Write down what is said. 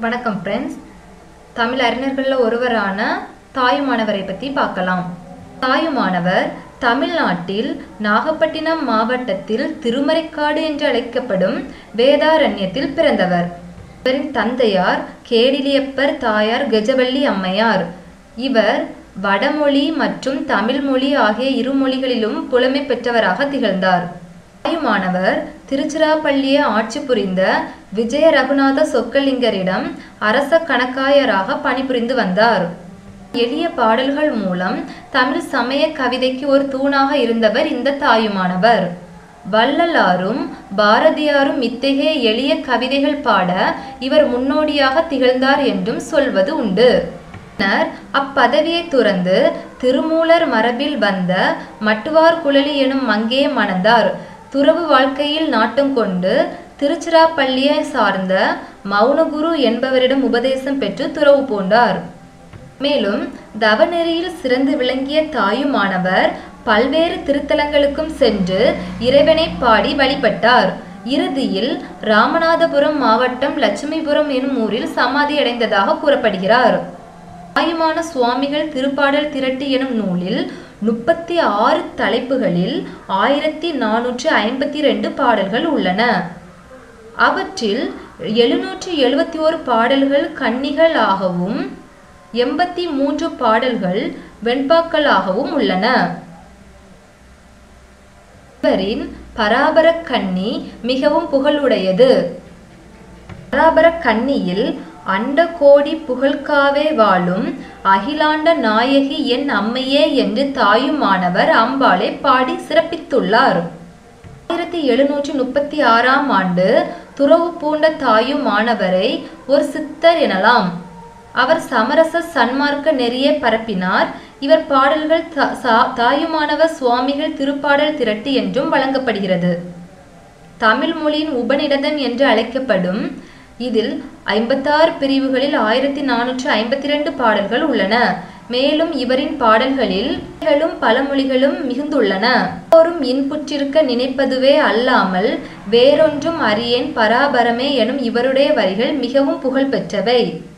வணக்கம் ஃப்ரெண்ட்ஸ் தமிழ் அறிஞர்களில் ஒருவரான தாயுமானவரை பற்றி பார்க்கலாம் தாயுமானவர் தமிழ்நாட்டில் நாகப்பட்டினம் மாவட்டத்தில் திருமறைக்காடு என்று அழைக்கப்படும் வேதாரண்யத்தில் பிறந்தவர் இவரின் தந்தையார் கேடிலியப்பர் தாயார் கெஜவள்ளி அம்மையார் இவர் வடமொழி மற்றும் தமிழ் மொழி ஆகிய இரு மொழிகளிலும் புலமை பெற்றவராக திகழ்ந்தார் தாயுமானவர் திருச்சிராப்பள்ளியை ஆட்சி புரிந்த விஜய ரகுநாத சொக்கலிங்கரிடம் அரச கணக்காயராக பணிபுரிந்து வந்தார் எளிய பாடல்கள் மூலம் தமிழ் சமய கவிதைக்கு ஒரு தூணாக இருந்தவர் இந்த தாயுமானவர் வள்ளலாரும் பாரதியாரும் இத்தகைய எளிய கவிதைகள் பாட இவர் முன்னோடியாக திகழ்ந்தார் என்றும் சொல்வது உண்டு பின்னர் அப்பதவியை துறந்து திருமூலர் மரபில் வந்த மட்டுவார் குழலி எனும் மங்கையை மணந்தார் துறவு வாழ்க்கையில் நாட்டம் கொண்டு திருச்சிராப்பள்ளியை சார்ந்த மௌனகுரு என்பவரிடம் உபதேசம் பெற்று துறவு பூண்டார் மேலும் தவநெறியில் சிறந்து விளங்கிய தாயுமானவர் பல்வேறு திருத்தலங்களுக்கும் சென்று இறைவனை பாடி வழிபட்டார் இறுதியில் ராமநாதபுரம் மாவட்டம் லட்சுமிபுரம் எனும் ஊரில் சமாதி அடைந்ததாக கூறப்படுகிறார் தாயுமான சுவாமிகள் திருப்பாடல் திரட்டு எனும் நூலில் முப்பத்தி ஆறு தலைப்புகளில் ஆயிரத்தி நானூற்று ஐம்பத்தி ரெண்டு பாடல்கள் உள்ளன அவற்றில் எழுநூற்று எழுபத்தி ஓரு பாடல்கள் கன்னிகள் ஆகவும் எண்பத்தி மூன்று பாடல்கள் வெண்பாக்களாகவும் உள்ளன இவரின் பராபர கன்னி மிகவும் புகழுடையது பராபர கன்னியில் அண்ட கோடி புகழ்காவே வாழும் அகிலாண்ட நாயகி என் அம்மையே என்று தாயுமானவர் அம்பாளை பாடி சிறப்பித்துள்ளார் ஆயிரத்தி எழுநூற்றி முப்பத்தி ஆறாம் ஆண்டு துறவு பூண்ட தாயுமானவரை ஒரு சித்தர் எனலாம் அவர் சமரச சன்மார்க்க நெறியை பரப்பினார் இவர் பாடல்கள் தாயுமானவர் சுவாமிகள் திருப்பாடல் திரட்டு என்றும் வழங்கப்படுகிறது தமிழ் மொழியின் உபநிடதம் என்று அழைக்கப்படும் இதில் ஐம்பத்தாறு பிரிவுகளில் ஆயிரத்தி நானூற்று ஐம்பத்தி ரெண்டு பாடல்கள் உள்ளன மேலும் இவரின் பாடல்களில் பழமொழிகளும் மிகுந்துள்ளன எல்லோரும் இன்புற்றிருக்க நினைப்பதுவே அல்லாமல் வேறொன்றும் அறியேன் பராபரமே எனும் இவருடைய வரிகள் மிகவும் புகழ்பெற்றவை